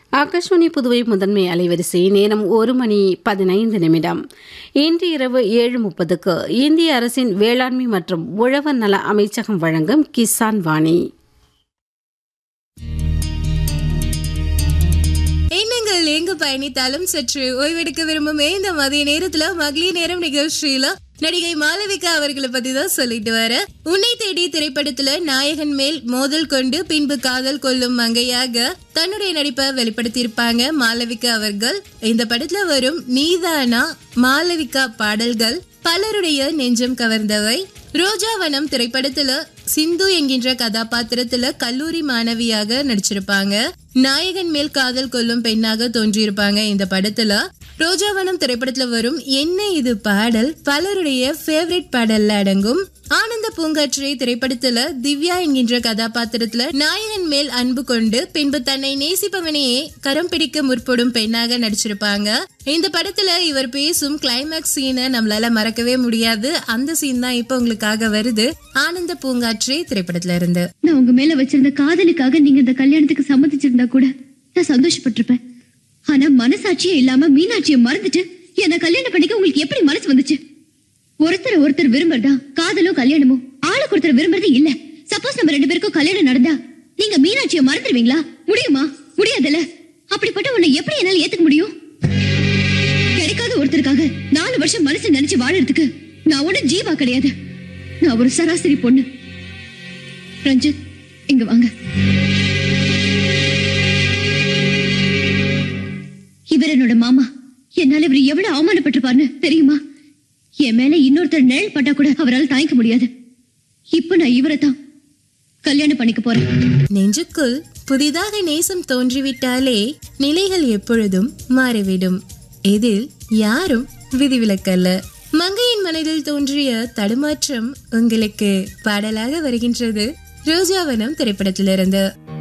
ஆகாஷ்வாணி புதுவை முதன்மை அலைவரிசை நேரம் ஒரு மணி பதினைந்து நிமிடம் இன்று இரவு ஏழு முப்பதுக்கு இந்திய அரசின் வேளாண்மை மற்றும் உழவர் நல அமைச்சகம் வழங்கும் கிசான் வாணி எண்ணங்கள் எங்கு பயணித்தாலும் சற்று ஓய்வெடுக்க விரும்பும் இந்த மதிய நேரத்துல மகளிர் நேரம் நிகழ்ச்சியில நடிகை மாளவிகா அவர்களை பத்தி தான் சொல்லிட்டு வர உன்னை தேடி திரைப்படத்துல நாயகன் மேல் மோதல் கொண்டு பின்பு காதல் கொள்ளும் மங்கையாக தன்னுடைய நடிப்பை வெளிப்படுத்தியிருப்பாங்க மாளவிகா அவர்கள் இந்த படத்துல வரும் நீதானா மாளவிகா பாடல்கள் பலருடைய நெஞ்சம் கவர்ந்தவை ரோஜாவனம் திரைப்படத்துல சிந்து என்கின்ற கதாபாத்திரத்துல கல்லூரி மாணவியாக நடிச்சிருப்பாங்க நாயகன் மேல் காதல் கொள்ளும் பெண்ணாக தோன்றியிருப்பாங்க இந்த படத்துல ரோஜாவனம் திரைப்படத்துல வரும் என்ன இது பாடல் பலருடைய ஃபேவரட் பாடல்ல அடங்கும் ஆனந்த பூங்காற்றை திரைப்படத்துல திவ்யா என்கின்ற கதாபாத்திரத்துல நாயகன் மேல் அன்பு கொண்டு பின்பு தன்னை நேசிப்பவனையே கரம் பிடிக்க முற்படும் பெண்ணாக நடிச்சிருப்பாங்க இந்த படத்துல இவர் பேசும் கிளைமேக்ஸ் சீனை நம்மளால மறக்கவே முடியாது அந்த சீன் தான் இப்ப உங்களுக்காக வருது ஆனந்த பூங்காற்றை திரைப்படத்துல இருந்து நான் உங்க மேல வச்சிருந்த காதலுக்காக நீங்க இந்த கல்யாணத்துக்கு சம்மதிச்சிருந்தா கூட நான் சந்தோஷப்பட்டிருப்பேன் ஆனா மனசாட்சியே இல்லாம மீனாட்சியை மறந்துட்டு என்ன கல்யாணம் பண்ணிக்க உங்களுக்கு எப்படி மனசு வந்துச்சு ஒருத்தர் ஒருத்தர் விரும்புறதா காதலோ கல்யாணமோ ஆளுக்கு ஒருத்தர் விரும்புறது இல்ல சப்போஸ் நம்ம ரெண்டு பேருக்கும் கல்யாணம் நடந்தா நீங்க மீனாட்சியை மறந்துடுவீங்களா முடியுமா முடியாதுல்ல அப்படிப்பட்ட உன்னை எப்படி என்னால ஏத்துக்க முடியும் கிடைக்காத ஒருத்தருக்காக நாலு வருஷம் மனசு நினைச்சு வாழறதுக்கு நான் ஒண்ணு ஜீவா கிடையாது நான் ஒரு சராசரி பொண்ணு ரஞ்சித் இங்க வாங்க இவர் என்னோட மாமா என்னால இவர் எவ்வளவு அவமானப்பட்டிருப்பாருன்னு தெரியுமா என் மேல இன்னொருத்தர் நிழல் பட்டா கூட அவரால் தாங்கிக்க முடியாது இப்ப நான் இவரை தான் கல்யாணம் பண்ணிக்க போறேன் நெஞ்சுக்குள் புதிதாக நேசம் தோன்றிவிட்டாலே நிலைகள் எப்பொழுதும் மாறிவிடும் இதில் யாரும் விதிவிலக்கல்ல மங்கையின் மனதில் தோன்றிய தடுமாற்றம் உங்களுக்கு பாடலாக வருகின்றது ரோஜாவனம் திரைப்படத்திலிருந்து